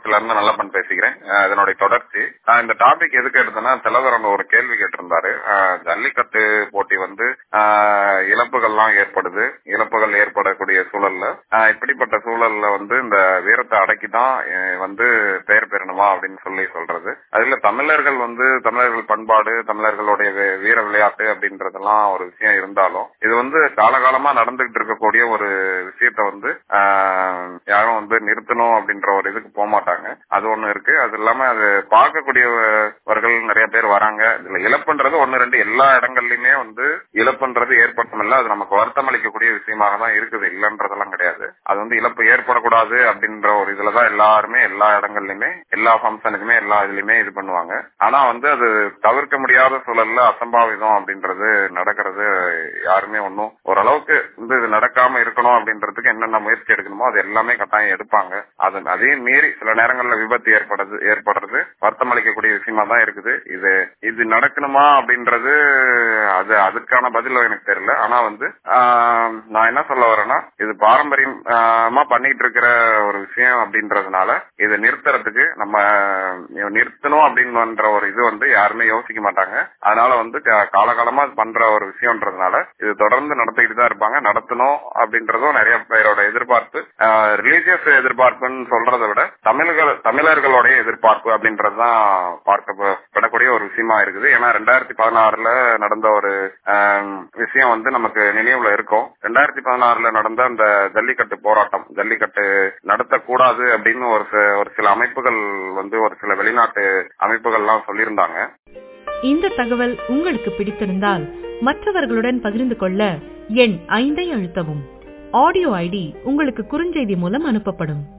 சேலத்துல இருந்து நல்லப்பன் பேசுகிறேன் அஹ் இதனுடைய தொடர்ச்சி நான் இந்த டாபிக் எதுக்கு எடுத்தேன்னா திலவரன் ஒரு கேள்வி கேட்டிருந்தாரு அஹ் ஜல்லிக்கட்டு போட்டி வந்து அஹ் இழப்புகள்லாம் ஏற்படுது இழப்புகள் ஏற்படக்கூடிய சூழல்ல அஹ் இப்படிப்பட்ட சூழல்ல வந்து இந்த வீரத்தை அடக்கி தான் வந்து பெயர் பெறணுமா அப்படின்னு சொல்லி சொல்றது அதுல தமிழர்கள் வந்து தமிழர்கள் பண்பாடு தமிழர்களுடைய வே- வீர விளையாட்டு அப்படின்றதெல்லாம் ஒரு விஷயம் இருந்தாலும் இது வந்து காலகாலமா நடந்துகிட்டு இருக்கக்கூடிய ஒரு விஷயத்த வந்து ஆஹ், யாரும் வந்து நிறுத்தணும் அப்படின்ற ஒரு இதுக்கு போக மாட்டாங்க அது ஒண்ணு இருக்கு அது இல்லாம அது பார்க்கக்கூடியவர்கள் நிறைய பேர் வராங்க இதுல இழப்புன்றது ஒண்ணு ரெண்டு எல்லா இடங்கள்லயுமே வந்து இழப்புன்றது ஏற்பட்டும் இல்ல அது நமக்கு வருத்தம் அளிக்கக்கூடிய விஷயமாக தான் இருக்குது இல்லன்றதெல்லாம் கிடையாது அது வந்து இழப்பு ஏற்படக்கூடாது அப்படின்ற ஒரு இதுலதான் எல்லாருமே எல்லா இடங்கள்லயுமே எல்லா ஃபங்க்ஷனுக்குமே எல்லா இதுலயுமே இது பண்ணுவாங்க ஆனா வந்து அது தவிர்க்க முடியாத சூழல்ல அசம்பாவிதம் அப்படின்றது நடக்கிறது யாருமே ஒன்னும் ஓரளவுக்கு வந்து இது நடக்காம இருக்கணும் அப்படின்றதுக்கு என்னென்ன முயற்சி எடுக்கணுமோ அது எல்லாமே கட்டாயம் எடுப்பாங்க அது அதையும் மீறி சில நேரங்கள்ல விபத்து ஏற்படுறது ஏற்படுறது வருத்தம் அளிக்கக்கூடிய விஷயமா தான் இருக்குது இது இது நடக்கணுமா அப்படின்றது அது அதுக்கான பதில் எனக்கு தெரியல ஆனா வந்து ஆஹ், நான் என்ன சொல்ல வரேன்னா இது பாரம்பரியமா பண்ணிட்டு இருக்கிற ஒரு விஷயம் அப்படின்றதுனால இதை நிறுத்துறதுக்கு நம்ம அஹ், நிறுத்தணும் அப்படின்ற ஒரு இது வந்து யாருமே யோசிக்க மாட்டாங்க அதனால வந்து கா- காலகாலமா இது பண்ற ஒரு விஷயம்ன்றதுனால இது தொடர்ந்து நடத்திக்கிட்டு தான் இருப்பாங்க நடத்தணும் அப்படின்றதும் நிறைய பேரோட எதிர்பார்ப்பு ரிலீஜியஸ் எதிர்பார்ப்புன்னு சொல்றதை விட தமிழர்கள் தமிழர்களுடைய எதிர்பார்ப்பு அப்படின்றதுதான் பார்க்கப்படக்கூடிய ஒரு விஷயமா இருக்குது ஏன்னா ரெண்டாயிரத்தி பதினாறுல நடந்த ஒரு ஆஹ், விஷயம் வந்து நமக்கு நினைவுல இருக்கும் ரெண்டாயிரத்தி பதினாறுல நடந்த அந்த ஜல்லிக்கட்டு போராட்டம் ஜல்லிக்கட்டு நடத்தக்கூடாது அப்படின்னு ஒரு சி- ஒரு சில அமைப்புகள் வந்து ஒரு சில வெளிநாட்டு அமைப்புகள்லாம் சொல்லியிருந்தாங்க இந்த தகவல் உங்களுக்கு பிடித்திருந்தால் மற்றவர்களுடன் பகிர்ந்து கொள்ள எண் ஐந்தை அழுத்தவும் ஆடியோ ஐடி உங்களுக்கு குறுஞ்செய்தி மூலம் அனுப்பப்படும்